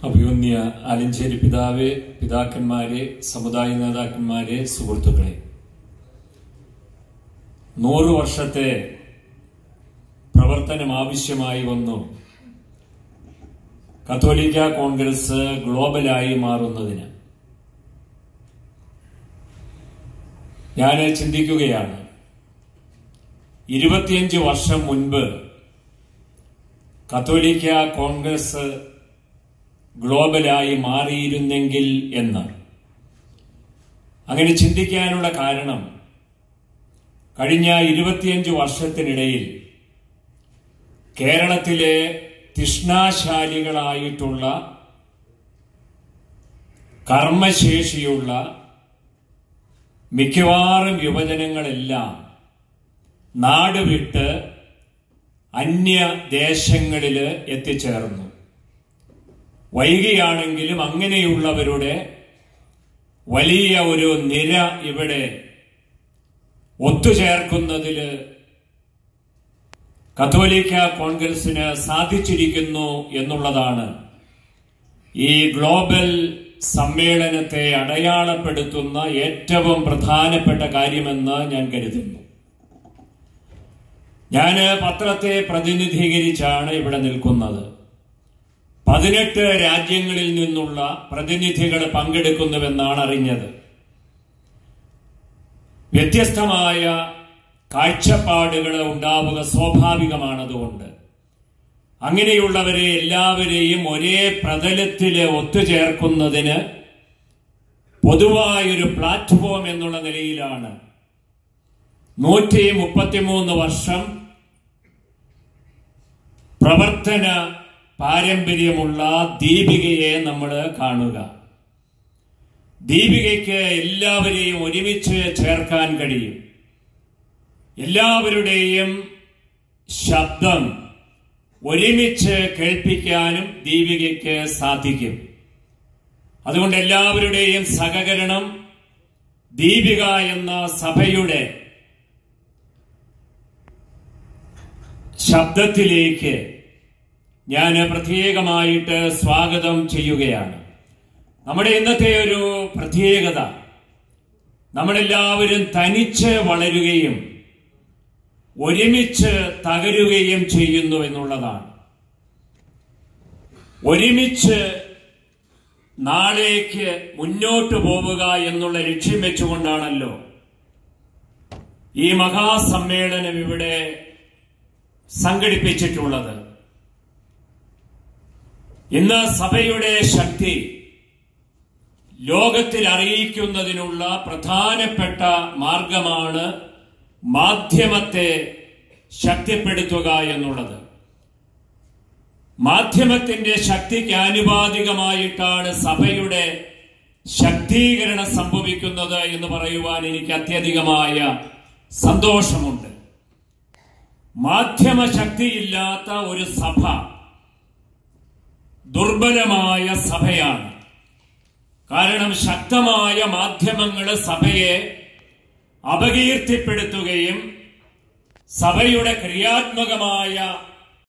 അഭിമന്യ ആലഞ്ചേരി പിതാവെ പിതാക്കന്മാരെ സമുദായ നേതാക്കന്മാരെ സുഹൃത്തുക്കളെ നൂറ് വർഷത്തെ പ്രവർത്തനം ആവശ്യമായി വന്നു കത്തോലിക്ക കോൺഗ്രസ് ഗ്ലോബലായി മാറുന്നതിന് ഞാൻ ചിന്തിക്കുകയാണ് ഇരുപത്തിയഞ്ച് വർഷം മുൻപ് കത്തോലിക്ക കോൺഗ്രസ് ഗ്ലോബലായി മാറിയിരുന്നെങ്കിൽ എന്ന് അങ്ങനെ ചിന്തിക്കാനുള്ള കാരണം കഴിഞ്ഞ ഇരുപത്തിയഞ്ച് വർഷത്തിനിടയിൽ കേരളത്തിലെ തിഷ്ണാശാലികളായിട്ടുള്ള കർമ്മശേഷിയുള്ള മിക്കവാറും യുവജനങ്ങളെല്ലാം നാട് വിട്ട് അന്യ ദേശങ്ങളിൽ എത്തിച്ചേർന്നു വൈകിയാണെങ്കിലും അങ്ങനെയുള്ളവരുടെ വലിയ ഒരു നിര ഇവിടെ ഒത്തുചേർക്കുന്നതിൽ കത്തോലിക്ക കോൺഗ്രസിന് സാധിച്ചിരിക്കുന്നു എന്നുള്ളതാണ് ഈ ഗ്ലോബൽ സമ്മേളനത്തെ അടയാളപ്പെടുത്തുന്ന ഏറ്റവും പ്രധാനപ്പെട്ട കാര്യമെന്ന് ഞാൻ കരുതുന്നു ഞാൻ പത്രത്തെ പ്രതിനിധീകരിച്ചാണ് ഇവിടെ നിൽക്കുന്നത് പതിനെട്ട് രാജ്യങ്ങളിൽ നിന്നുള്ള പ്രതിനിധികൾ പങ്കെടുക്കുന്നുവെന്നാണ് അറിഞ്ഞത് വ്യത്യസ്തമായ കാഴ്ചപ്പാടുകൾ ഉണ്ടാവുക സ്വാഭാവികമാണതുകൊണ്ട് അങ്ങനെയുള്ളവരെ എല്ലാവരെയും ഒരേ പ്രതലത്തില് ഒത്തുചേർക്കുന്നതിന് പൊതുവായൊരു പ്ലാറ്റ്ഫോം എന്നുള്ള നിലയിലാണ് നൂറ്റി മുപ്പത്തിമൂന്ന് വർഷം പ്രവർത്തന പാരമ്പര്യമുള്ള ദീപികയെ നമ്മൾ കാണുക ദീപികയ്ക്ക് എല്ലാവരെയും ഒരുമിച്ച് ചേർക്കാൻ കഴിയും എല്ലാവരുടെയും ശബ്ദം ഒരുമിച്ച് കേൾപ്പിക്കാനും ദീപികയ്ക്ക് സാധിക്കും അതുകൊണ്ട് എല്ലാവരുടെയും സഹകരണം ദീപിക എന്ന സഭയുടെ ശബ്ദത്തിലേക്ക് ഞാൻ പ്രത്യേകമായിട്ട് സ്വാഗതം ചെയ്യുകയാണ് നമ്മുടെ ഇന്നത്തെ ഒരു പ്രത്യേകത നമ്മളെല്ലാവരും തനിച്ച് വളരുകയും ഒരുമിച്ച് തകരുകയും ചെയ്യുന്നു എന്നുള്ളതാണ് ഒരുമിച്ച് നാളേക്ക് മുന്നോട്ട് പോവുക എന്നുള്ള ലക്ഷ്യം വെച്ചുകൊണ്ടാണല്ലോ ഈ മഹാസമ്മേളനം ഇവിടെ സംഘടിപ്പിച്ചിട്ടുള്ളത് ഇന്ന് സഭയുടെ ശക്തി ലോകത്തിൽ അറിയിക്കുന്നതിനുള്ള പ്രധാനപ്പെട്ട മാർഗമാണ് മാധ്യമത്തെ ശക്തിപ്പെടുത്തുക എന്നുള്ളത് മാധ്യമത്തിന്റെ ശക്തിക്ക് ആനുപാതികമായിട്ടാണ് സഭയുടെ ശക്തീകരണം സംഭവിക്കുന്നത് എന്ന് പറയുവാൻ എനിക്ക് അത്യധികമായ സന്തോഷമുണ്ട് മാധ്യമ ശക്തിയില്ലാത്ത ഒരു സഭ ദുർബലമായ സഭയാണ് കാരണം ശക്തമായ മാധ്യമങ്ങൾ സഭയെ അപകീർത്തിപ്പെടുത്തുകയും സഭയുടെ ക്രിയാത്മകമായ